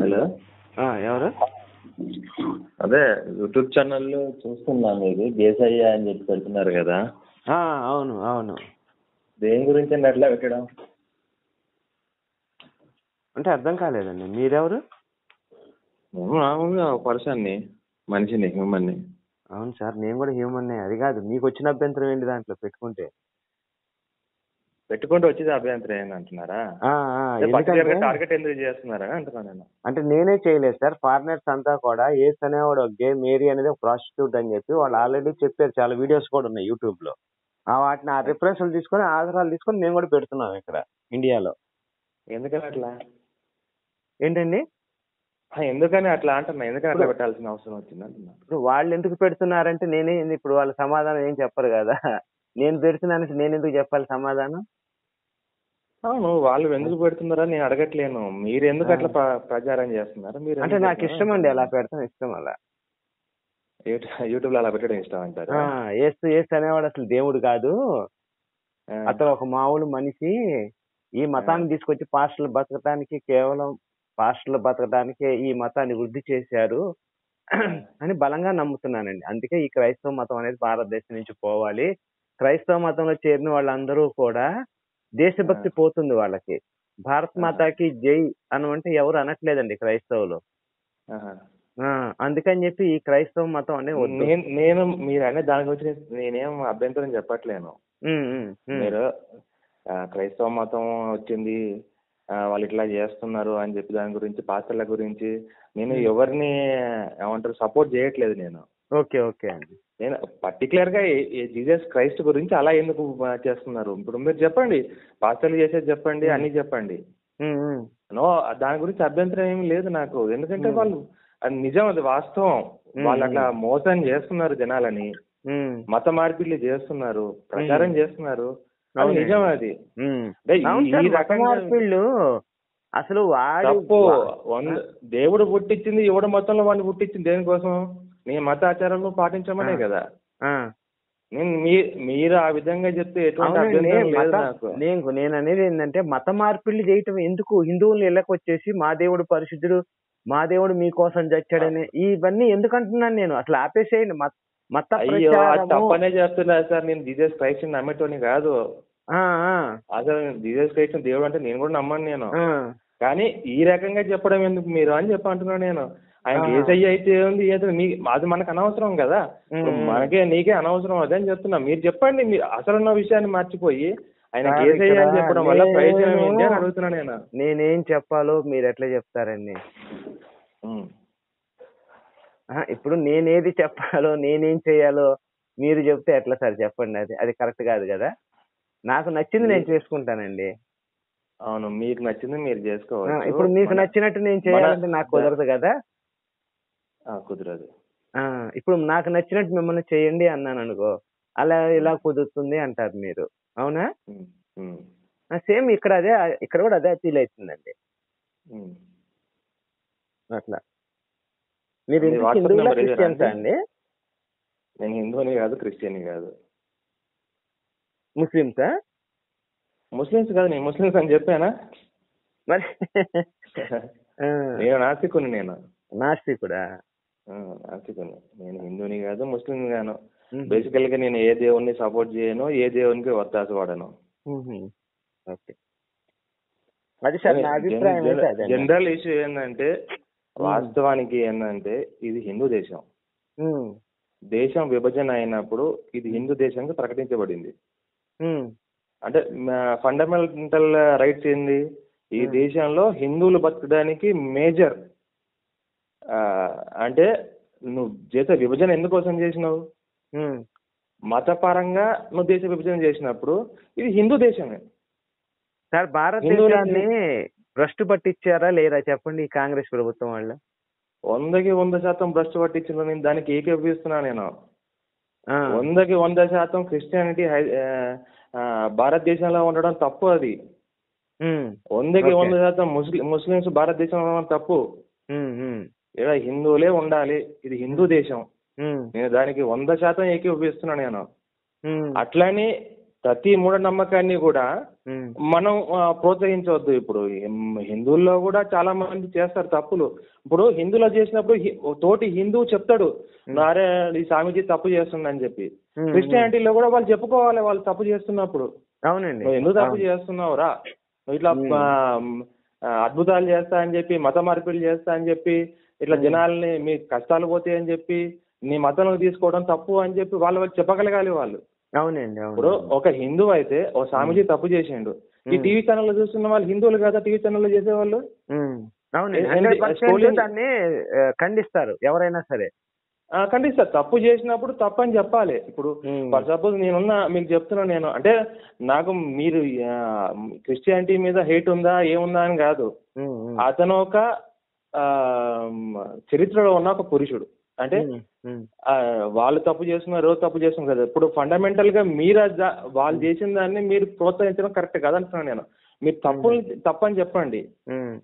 Hello ఆ, ఎవరు అదే యూట్యూబ్ ఛానల్లో చూస్తున్నాను ఇది దేశయ్య అని చెప్పి పెడుతున్నారు కదా ఆ, అవును అవును దేని గురించి అండి అట్లా పెట్టడం అంటే అర్థం కాలేదండి మీరెవరు నేను మామూలుగా పర్సన్ని మనిషిని హ్యూమన్ని అవును సార్ నేను కూడా హ్యూమన్నే అది కాదు మీకు వచ్చిన అభ్యంతరం ఏంటి దాంట్లో పెట్టుకుంటే పెట్టుకుంటూ వచ్చేది అభ్యంతరం ఏంటి అంటున్నారా ఆ, ఆ, పర్టికులర్ గా ఎందుకంటే టార్గెట్ ఎందుకు చేస్తున్నారని అంటున్నాను నేను అంటే నేనే చేయలేదు సార్ ఫారినర్స్ అంతా కూడా ఏస్ అనేవాడు గే మేరీ అనేది ఒక ప్రాస్టిట్యూట్ అని చెప్పి వాళ్ళు ఆల్రెడీ చెప్పారు చాలా వీడియోస్ కూడా ఉన్నాయి యూట్యూబ్ లో ఆ వాటిని ఆ రిఫరెన్స్లు తీసుకొని ఆధారాలు తీసుకొని మేము కూడా పెడుతున్నాం ఇక్కడ ఇండియాలో ఎందుకని అట్లా ఏంటండి ఆ, ఎందుకని అట్లా అంటున్నా ఎందుకని అట్లా పెట్టాల్సిన అవసరం వచ్చింది అంటున్నా ఇప్పుడు వాళ్ళు ఎందుకు పెడుతున్నారంటే నేనే ఇప్పుడు వాళ్ళ సమాధానం ఏం చెప్పరు కదా నేను పెడుతున్నానంటే నేను ఎందుకు చెప్పాలి సమాధానం అవును వాళ్ళు ఎందుకు పెడుతున్నారని నేను అడగట్లేను మీరు ఎందుకు అట్లా ప్ర- ప్రచారం చేస్తున్నారు మీరు అంటే ఎందుకు నాకు ఇష్టం అండి అలా పెడతాం ఇష్టం అలా యూట్యూబ్ యూట్యూబ్ లో అలా పెట్టడం ఇష్టం అంటారు ఆ, ఏసు ఏసు అనేవాడు అసలు దేవుడు కాదు అతను ఒక మామూలు మనిషి ఈ మతాన్ని తీసుకొచ్చి పాస్టర్లు బతకడానికి కేవలం పాస్టర్లు బతకడానికే ఈ మతాన్ని వృద్ధి చేశారు అని బలంగా నమ్ముతున్నానండి అందుకే ఈ క్రైస్తవ మతం అనేది భారతదేశం నుంచి పోవాలి క్రైస్తవ మతంలో చేరిన వాళ్ళందరూ కూడా దేశభక్తి పోతుంది వాళ్ళకి భారత్ మాతాకి జై అనమంటే ఎవరు అనట్లేదండి క్రైస్తవులు ఆ, అందుకని చెప్పి ఈ క్రైస్తవ మతం అనేది వద్దు నేను నేను మీరు అనే దాని గురించి నేను- నేనేం అభ్యంతరం చెప్పట్లేను ఉమ్, ఉమ్, ఉమ్. మీరు ఆ, క్రైస్తవ మతం వచ్చింది ఆ, వాళ్ళు ఇట్లా చేస్తున్నారు అని చెప్పి దాని గురించి పాత్రల గురించి నేను ఎవరిని ఏమంటారు సపోర్ట్ చేయట్లేదు నేను ఓకే ఓకే అండి నేను పర్టికులర్ గా ఏ- ఏ జీసస్ క్రైస్ట్ గురించి అలా ఎందుకు ఆ, చేస్తున్నారు ఇప్పుడు మీరు చెప్పండి పాస్టర్లు చేసేది చెప్పండి అన్ని చెప్పండి ఉమ్, ఉమ్. నో దాని గురించి అభ్యంతరం ఏమీ లేదు నాకు ఎందుకంటే Hmm. వాళ్ళు అది నిజం అది వాస్తవం Hmm. వాళ్ళు అట్లా మోసం చేస్తున్నారు జనాలని ఉమ్. మత మార్పిడిలు చేస్తున్నారు ప్రచారం చేస్తున్నారు అది అవునండి. నిజం అది ఉమ్. అంటే ఈ- అవును సార్, ఈ మత రకంగా మార్పిళ్ళు అసలు వాడు తప్పు వా- వంద దేవుడు పుట్టించింది ఎవడు మొత్తంలో వాడిని పుట్టించింది దేనికోసం నీ మత ఆచారాలను పాటించమనే ఆ. కదా ఆ. నేను మీ మీరు ఆ విధంగా చెప్తే ఎటువంటి అవునండి, అభ్యంతరం లేదు మత- నాకు నేను నేను అనేది ఏంటంటే మత మార్పిళ్ళు చేయటం ఎందుకు హిందువులు ఇళ్ళకి వచ్చేసి మా దేవుడు పరిశుద్ధుడు మా దేవుడు మీకోసం చచ్చాడని ఇవన్నీ ఎందుకు అంటున్నాను నేను అట్లా ఆపేసేయండి మత మత అయ్యో అది ప్రచారము తప్పనే చెప్తున్నా సార్ నేను జీసస్ క్రైస్ట్ నమ్మేటోని కాదు ఆ, ఆ, అసలు జీసస్ క్రైస్ట్ దేవుడు అంటే నేను కూడా నమ్మను నేను ఆ. కానీ ఈ రకంగా చెప్పడం ఎందుకు మీరు అని చెప్పి అంటున్నాను నేను ఆయన ఆ. ఏసయ్య అయితే ఉంది ఏదో మీ అది మనకు అనవసరం కదా ఇప్పుడు ఉమ్. మనకే నీకే అనవసరం అదే అని చెప్తున్నా మీరు చెప్పండి మీరు అసలున్న విషయాన్ని మర్చిపోయి ఆయన సార్, ఏసయ్య అని ఇక్కడ చెప్పడం వల్ల ప్రయోజనం నేను- ఏంటి అని అడుగుతున్నా నేను నేనేం చెప్పాలో మీరు ఎట్లా చెప్తారండి ఉమ్. ఆహా, ఇప్పుడు నేనేది చెప్పాలో నేనేం చేయాలో మీరు చెప్తే ఎట్లా సార్ చెప్పండి అది అది కరెక్ట్ కాదు కదా నాకు నచ్చింది నేను చేసుకుంటానండి అవును మీకు నచ్చింది మీరు ఆ, చేసుకోవచ్చు ఇప్పుడు మీకు మన- నచ్చినట్టు నేను చేయాలంటే నాకు కుదరదు కదా ఆ, కుదరదు ఆ, ఇప్పుడు నాకు నచ్చినట్టు మిమ్మల్ని చేయండి అన్నాను అనుకో అలా ఇలా కుదురుతుంది అంటారు మీరు అవునా ఉమ్. ఉమ్. సేమ్ ఇక్కడ అదే ఇక్కడ కూడా అదే ఫీల్ అవుతుందండి ఉమ్. అట్లా మీరు మీ ఇంతకీ వాట్సాప్ హిందువులా నెంబర్ ఇదేనా క్రిస్టియన్సా అండి? అండి నేను హిందువుని కాదు క్రిస్టియన్ కాదు ముస్లిమ్సా ముస్లిమ్స్ కాదు నేను ముస్లిమ్స్ అని చెప్పానా మరి ఆ, నేను నాస్తికుని నేను నాస్తికుడా ఆ, నాస్తికుని నేను హిందువుని కాదు ముస్లిం గాను మ్మ్. బేసికల్ గా నేను ఏ దేవుణ్ణి సపోర్ట్ చేయను ఏ దేవునికి ఒత్తాస పడను మ్మ్. ఓకే అది సార్ నా అభిప్రాయం అయితే అదే జనరల్ ఇష్యూ ఏంటంటే వాస్తవానికి ఏంటంటే ఇది హిందూ దేశం మ్మ్. దేశం విభజన అయినప్పుడు ఇది హిందూ దేశంగా ప్రకటించబడింది మ్మ్. అంటే ఫండమెంటల్ రైట్స్ ఏంది ఈ Hmm. దేశంలో హిందువులు బతకడానికి మేజర్ అంటే నువ్వు చేసే విభజన ఎందుకోసం చేసినావు మ్మ్. మతపరంగా నువ్వు దేశ విభజన చేసినప్పుడు ఇది హిందూ దేశమే సార్ భారతదేశాన్ని భ్రష్టు పట్టించారా లేరా చెప్పండి ఈ కాంగ్రెస్ ప్రభుత్వం వాళ్ళు వందకి వంద శాతం భ్రష్టు పట్టించిన నేను దానికి ఏకీభవిస్తున్నా నేను ఆ. వందకి వంద శాతం క్రిస్టియానిటీ హై- ఆ, ఆ, భారతదేశంలో ఉండడం తప్పు అది మ్మ్. వందకి Okay. వంద శాతం ముస్లిం ముస్లిమ్స్ భారతదేశంలో ఉండడం తప్పు మ్మ్. మ్మ్. ఇక్కడ హిందువులే ఉండాలి ఇది హిందూ దేశం మ్మ్. నేను దానికి వంద శాతం ఏకీభవిస్తున్నా నేను మ్మ్. అట్లని ప్రతి మూఢనమ్మకాన్ని కూడా ఉమ్, మనం ఆ, ప్రోత్సహించవద్దు ఇప్పుడు ఎం- హిందువుల్లో కూడా చాలా మంది చేస్తారు తప్పులు ఇప్పుడు హిందువులో చేసినప్పుడు హి- ఓ తోటి హిందువు చెప్తాడు నారే ఈ స్వామీజీ తప్పు చేస్తుందని చెప్పి ఉమ్, క్రిస్టియానిటీలో కూడా వాళ్ళు చెప్పుకోవాలి వాళ్ళు తప్పు చేస్తున్నప్పుడు అవునండి నువ్వు ఎందుకు తప్పు అవును. చేస్తున్నావు రా నువ్వు ఇట్లా ఉమ్. ఆ, ఆ, అద్భుతాలు చేస్తా అని చెప్పి మత మార్పిడి చేస్తా అని చెప్పి ఇట్లా జనాల్ని మీ కష్టాలు పోతాయి అని చెప్పి నీ మతంలో తీసుకోవడం తప్పు అని చెప్పి వాళ్ళు వాళ్ళు చెప్పగలగాలి వాళ్ళు అవునండి ఇప్పుడు అవును ఒక హిందూ అయితే ఓ స్వామీజీ తప్పు చేసిండు ఈ ఉమ్. టీవీ ఛానల్లో చూస్తున్న వాళ్ళు హిందువులు కదా టీవీ ఛానల్లో చేసేవాళ్ళు ఉమ్, అవునండి ఏ- హండ్రెడ్ ఏంది, పర్సెంట్ స్కూలింగ్- దాన్ని ఆ, ఖండిస్తారు ఎవరైనా సరే ఆ, ఖండిస్తారు తప్పు చేసినప్పుడు తప్పు అని చెప్పాలి ఇప్పుడు ఉమ్. ఫర్ సపోజ్ నేనున్నా మీకు చెప్తున్నా నేను అంటే నాకు మీరు క్రిస్టియానిటీ మీద హేట్ ఉందా ఏముందా అని కాదు ఉమ్, ఉమ్. అతను ఒక ఆ, చరిత్రలో ఉన్న ఒక పురుషుడు అంటే ఉమ్, ఉమ్. ఆ, వాళ్ళు తప్పు చేస్తున్నారు రోజు తప్పు చేస్తున్నారు కదా ఇప్పుడు ఫండమెంటల్ గా మీరు ఆ జా- వాళ్ళు చేసిన దాన్ని మీరు ప్రోత్సహించడం కరెక్ట్ కాదంటున్నాను నేను మీరు తప్పులు తప్పని చెప్పండి ఉమ్.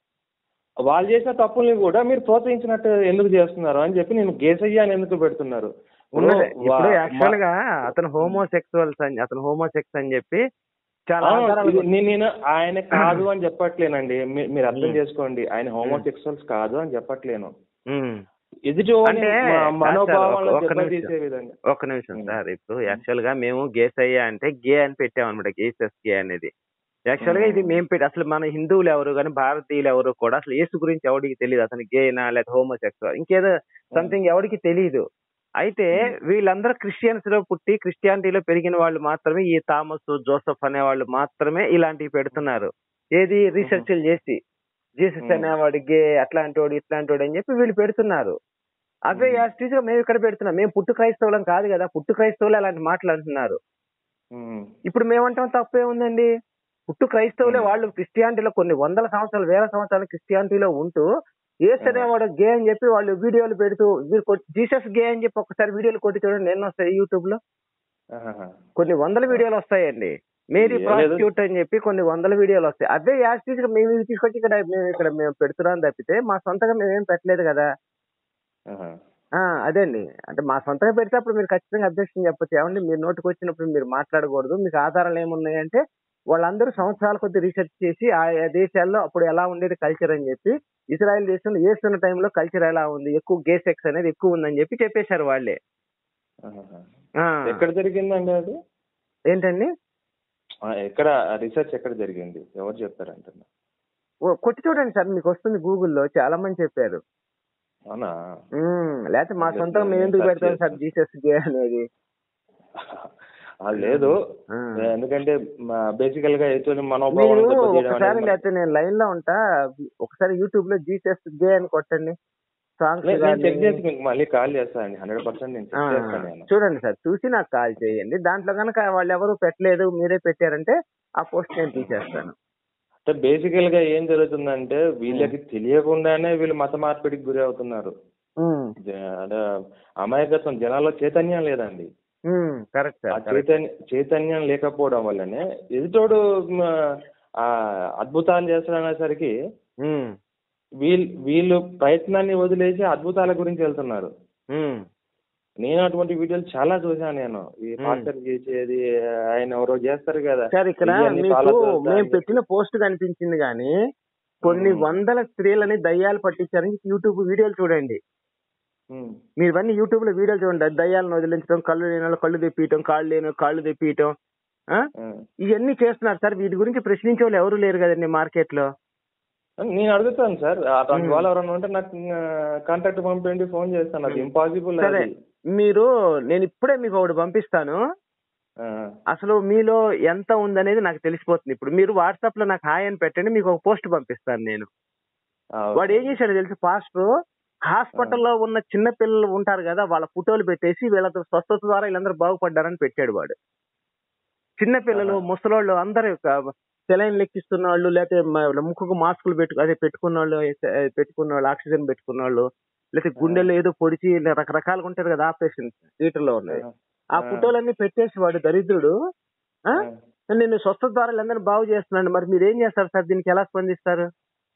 వాళ్ళు చేసిన తప్పుల్ని కూడా మీరు ప్రోత్సహించినట్టు ఎందుకు చేస్తున్నారు అని చెప్పి నేను గేసయ్య అని ఎందుకు పెడుతున్నారు ఇప్పుడు ఉన్నదే ఇప్పుడు వా- యాక్చువల్ గా అతను హోమోసెక్సువల్స్ అని అతను హోమోసెక్స్ అని చెప్పి చాలా అవును, ఆధారాలు ఇది నే- నేను ఆయన కాదు అని చెప్పట్లేనండి మీ- మీరు అర్థం మ్మ్. చేసుకోండి ఆయన హోమోసెక్సువల్స్ కాదు అని చెప్పట్లేను ఉమ్. ఎదుటి అంటే మనోభావాలను సార్, ఒక్క దెబ్బతీసే నిమిషం. విధంగా ఒక్క నిమిషం ఉమ్. సార్ ఇప్పుడు యాక్చువల్ గా మేము గేస్ అయ్యా అంటే గే అని పెట్టామన్నమాట గేసెస్ గే అనేది యాక్చువల్ గా ఉమ్. ఇది మేము పెట్టి అసలు మన హిందువులు ఎవరు కానీ భారతీయులు ఎవరు కూడా అసలు యేసు గురించి ఎవరికి తెలియదు అతను గేనా లేదా హోమోసెక్సువల్ ఇంకేదో సంథింగ్ ఎవరికి తెలియదు అయితే వీళ్ళందరూ క్రిస్టియన్స్ లో పుట్టి క్రిస్టియానిటీలో పెరిగిన వాళ్ళు మాత్రమే ఈ థామస్ జోసఫ్ అనే వాళ్ళు మాత్రమే ఇలాంటివి పెడుతున్నారు ఏది రీసెర్చ్లు చేసి జీసస్ ఉమ్. అనేవాడు గే అట్లాంటి వాడు ఇట్లాంటి వాడు అని చెప్పి వీళ్ళు పెడుతున్నారు అవే ఉమ్. యాస్టీజ్ గా మేము ఇక్కడ పెడుతున్నాం మేము పుట్టు క్రైస్తవులం కాదు కదా పుట్టు క్రైస్తవులు అలాంటి మాటలు అంటున్నారు మ్మ్. ఇప్పుడు మేమంటాం తప్పే ఉందండి పుట్టు క్రైస్తవులే ఉమ్. వాళ్ళు క్రిస్టియానిటీలో కొన్ని వందల సంవత్సరాలు వేల సంవత్సరాలు క్రిస్టియానిటీలో ఉంటూ ఏసు ఉమ్. అనేవాడు గే అని చెప్పి వాళ్ళు వీడియోలు పెడుతూ వీరు కొట్- జీసస్ గే అని చెప్పి ఒకసారి వీడియోలు కొట్టి చూడండి ఎన్ని వస్తాయి యూట్యూబ్ లో ఆహాహా. కొన్ని వందల వీడియోలు వస్తాయండి మేరీ ఏం లేదు. ప్రాస్టిట్యూట్ అని చెప్పి కొన్ని వందల వీడియోలు వస్తాయి అదే యాస్టీజ్ గా మేము ఇవి తీసుకొచ్చి ఇక్కడ మేము ఇక్కడ మేము పెడుతున్నాం తప్పితే మా సొంతగా మేమేం పెట్టలేదు కదా ఆహా. ఆ అదేండి అంటే మా సొంతంగా పెడితే అప్పుడు మీరు ఖచ్చితంగా అబ్జెక్షన్ చెప్పొచ్చు ఏమండి మీరు నోటికి వచ్చినప్పుడు మీరు మాట్లాడకూడదు మీకు ఆధారాలు ఏమున్నాయంటే వాళ్ళందరూ సంవత్సరాల కొద్ది రీసెర్చ్ చేసి ఆ దేశాల్లో అప్పుడు ఎలా ఉండేది కల్చర్ అని చెప్పి ఇజ్రాయెల్ దేశంలో ఏస్తున్న టైంలో కల్చర్ ఎలా ఉంది ఎక్కువ గే సెక్స్ అనేది ఎక్కువ ఉందని చెప్పి చెప్పేశారు వాళ్ళే ఆహాహా. ఆ, ఎక్కడ జరిగిందండి అది ఏంటండి ఆ, ఎక్కడ రీసెర్చ్ ఎక్కడ జరిగింది ఎవరు చెప్పారంటున్నా ఓ, కొట్టి చూడండి సార్ మీకు వస్తుంది గూగుల్లో చాలా మంది చెప్పారు అవునా ఉమ్, లేకపోతే మా లేదు, సొంతంగా మేము నేను ఎందుకు search పెడతాం సార్ చేస్తాను. జీసస్ గే అనేది ఆ, లేదు ఆ. ఎందుకంటే బేసికల్ గా ఎటువంటి మీరు మనోభావాలను దెబ్బతీయడం ఒకసారి అనేది లేకపోతే నేను లైన్ లో ఉంటా ఒకసారి యూట్యూబ్ లో జీసస్ గే అని కొట్టండి సాంగ్స్ నేను- నేను చెక్ చేసి మీకు మళ్ళీ కాల్ చేస్తానండి హండ్రెడ్ పర్సెంట్ నేను చెక్ చేస్తాను నేను చూడండి సార్ చూసి నాకు కాల్ చేయండి దాంట్లో కనుక వాళ్ళు ఎవరు పెట్టలేదు మీరే పెట్టారంటే ఆ పోస్ట్ నేను తీసేస్తాను అంటే బేసికల్ గా ఏం జరుగుతుందంటే వీళ్ళకి తెలియకుండానే వీళ్ళు మత మార్పిడికి గురి అవుతున్నారు ఉమ్, జ- అంటే అమాయకత్వం జనాల్లో చైతన్యం లేదండి ఉమ్, కరెక్ట్ ఆ సార్ కరెక్ట్ చైతన్య చైతన్యం లేకపోవడం వల్లనే ఎదుటోడు మ, ఆ అద్భుతాలు చేస్తాడనేసరికి ఉమ్, వీళ్ళు వీళ్ళు ప్రయత్నాన్ని వదిలేసి అద్భుతాల గురించి వెళ్తున్నారు ఉమ్, నేను అటువంటి వీడియోలు చాలా చూసాను నేను ఈ మ్మ్. పాస్టర్ చేసేది ఆయన ఎవరో చేస్తారు కదా సార్ ఇక్కడ ఇవన్నీ మీకు follow చేస్తా మేము అని పెట్టిన పోస్ట్ కనిపించింది కానీ కొన్ని ఉమ్. వందల స్త్రీలని దయ్యాలు పట్టించారని యూట్యూబ్ వీడియోలు చూడండి మ్మ్. మీరు ఇవన్నీ యూట్యూబ్ లో వీడియోలు చూడండి దయ్యాలను వదిలించడం కళ్ళు లేని వాళ్ళు కళ్ళు తెప్పియటం కాళ్ళు లేని వాళ్ళు కాళ్ళు తెప్పియటం ఆ? మ్మ్. ఇవన్నీ చేస్తున్నారు సార్ వీటి గురించి ప్రశ్నించే వాళ్ళు ఎవరు లేరు కదండి మార్కెట్ లో నేను అడుగుతాను సార్ అటువంటి మ్మ్. వాళ్ళు ఎవరైనా ఉంటే నాకు కాంటాక్ట్ పంపండి ఫోన్ చేస్తాను అది ఇంపాసిబుల్ సరే అది మీరు నేను ఇప్పుడే మీకు ఒకటి పంపిస్తాను ఆ, అసలు మీలో ఎంత ఉందనేది నాకు తెలిసిపోతుంది ఇప్పుడు మీరు వాట్సాప్ లో నాకు హాయ్ అని పెట్టండి మీకు ఒక పోస్ట్ పంపిస్తాను నేను ఆ, వాడు ఏం చేశాడు తెలుసు పాస్టర్ హాస్పిటల్లో ఉన్న చిన్న పిల్లలు ఉంటారు కదా వాళ్ళ ఫోటోలు పెట్టేసి వీళ్ళతో స్వస్థత ద్వారా వీళ్ళందరూ బాగుపడ్డారని పెట్టాడు వాడు చిన్న పిల్లలు ఆహా. ముసలోళ్ళు అందరూ సెలైన్ లెక్కిస్తున్న వాళ్ళు లేకపోతే ముక్కుకు మాస్కులు పెట్టు అదే పెట్టుకున్న వాళ్ళు పెట్టుకున్న వాళ్ళు ఆక్సిజన్ పెట్టుకున్న వాళ్ళు లేకపోతే గుండెలు ఏదో పొడిచి ఇలా రకరకాలుగా ఉంటారు కదా ఆపరేషన్ థియేటర్ లో ఉన్నాయి ఆ, ఆ ఆ. ఫోటోలన్నీ పెట్టేసి వాడు దరిద్రుడు ఆ? ఆ. నేను స్వస్థత ద్వారా వీళ్ళందరినీ బాగు చేస్తున్నాను మరి మీరు ఏం చేస్తారు సార్ దీనికి ఎలా స్పందిస్తారు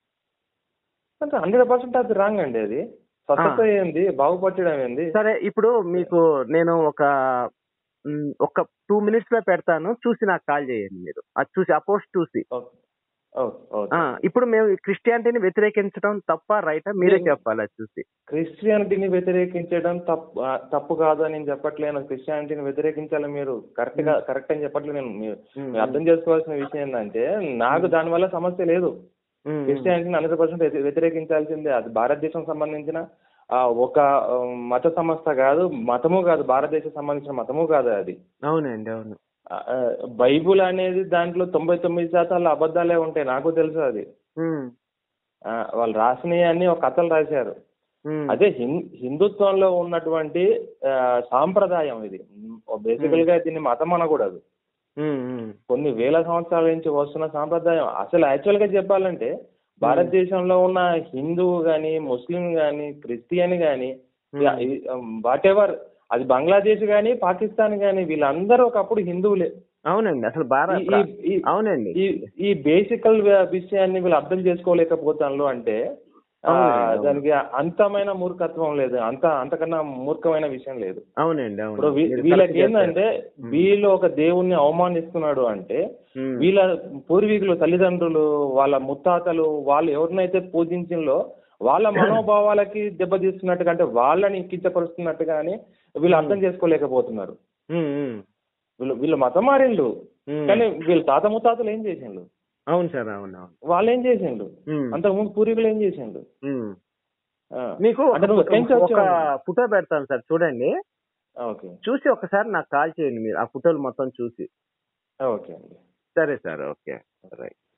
అంటే హండ్రెడ్ పర్సెంట్ అది రాంగ్ అండి అది స్వస్థత ఏంది బాగుపట్టడం ఏంది సరే ఇప్పుడు మీకు నేను ఒక మ్, ఒక టూ మినిట్స్ లో పెడతాను చూసి నాకు కాల్ చేయండి మీరు అది చూసి ఆ పోస్ట్ చూసి ఓకే ఓకే ఓకే ఆ, ఇప్పుడు మేము క్రిస్టియానిటీని వ్యతిరేకించడం తప్ప రైటా మీరే నేను- చెప్పాలి అది చూసి క్రిస్టియానిటీని వ్యతిరేకించడం తప్పు ఆ, తప్పు కాదు అని నేను చెప్పట్లేను క్రిస్టియానిటీని వ్యతిరేకించాలి మీరు కరెక్ట్ గా కరెక్ట్ అని చెప్పట్లేదు నేను మీరు మ్, మీరు అర్థం చేసుకోవాల్సిన విషయం ఏంటంటే నాకు దానివల్ల సమస్య లేదు మ్, క్రిస్టియానిటీని హండ్రెడ్ పర్సెంట్ వ్యతిరేకించాల్సిందే అది భారతదేశం సంబంధించిన ఆ, ఒక ఆ, మత సంస్థ కాదు మతము కాదు భారతదేశం సంబంధించిన మతము కాదు అది అవునండి అవును ఆ, ఆ, బైబుల్ అనేది దాంట్లో తొంభై తొమ్మిది శాతాలు అబద్ధాలే ఉంటాయి నాకు తెలుసు అది మ్, ఆ, వాళ్ళు రాసినవి అన్ని ఒక కథలు రాశారు మ్, అదే హిం- హిందుత్వంలో ఉన్నటువంటి ఆ, సాంప్రదాయం ఇది బేసికల్ గా దీన్ని మతం అనకూడదు మ్, మ్, కొన్ని వేల సంవత్సరాల నుంచి వస్తున్న సాంప్రదాయం అసలు యాక్చువల్ గా చెప్పాలంటే భారతదేశంలో ఉన్న హిందువు గాని ముస్లిం గాని క్రిస్టియన్ గాని వాట్ ఎవర్ అది బంగ్లాదేశ్ గాని పాకిస్తాన్ గాని వీళ్ళందరూ ఒకప్పుడు హిందువులే అవునండి అసలు ఈ- భారత ఈ- ఈ- అవునండి ఈ ఈ బేసికల్ విషయాన్ని వీళ్ళు అర్థం చేసుకోలేకపోతాను అంటే ఆ, అవునండి, అవును. దానికి అంతమైన మూర్ఖత్వం లేదు అంత అంతకన్నా మూర్ఖమైన విషయం లేదు అవునండి అవును ఇప్పుడు వీ- మీరు వీళ్ళకి correct ఏంటంటే చెప్పారు. వీళ్ళు ఒక దేవుణ్ణి అవమానిస్తున్నాడు అంటే మ్, వీళ్ళ పూర్వీకులు తల్లిదండ్రులు వాళ్ళ ముత్తాతలు వాళ్ళు ఎవరినైతే పూజించిందో వాళ్ళ మనోభావాలకి దెబ్బతీస్తున్నట్టుగా అంటే వాళ్ళని కించపరుస్తున్నట్టుగా అని వీళ్ళు అర్థం చేసుకోలేకపోతున్నారు మ్, మ్, వీళ్ళు వీళ్ళు మతం మారిండు మ్. కానీ వీళ్ళ తాత ముత్తాతలు ఏం చేసిండు అవును సార్ అవును అవును వాళ్ళు ఏం చేసిండు మ్, అంతకుముందు పూర్వీకులు ఏం చేసిండు మ్. ఆ. మీకు అంటే నువ్వు ఒక- పెంచి ఒక వచ్చావు. ఫోటో పెడతాను సార్ చూడండి ఓకే చూసి ఒకసారి నాకు కాల్ చేయండి మీరు ఆ ఫోటోలు మొత్తం చూసి ఓకే అండి సరే సార్ ఓకే రైట్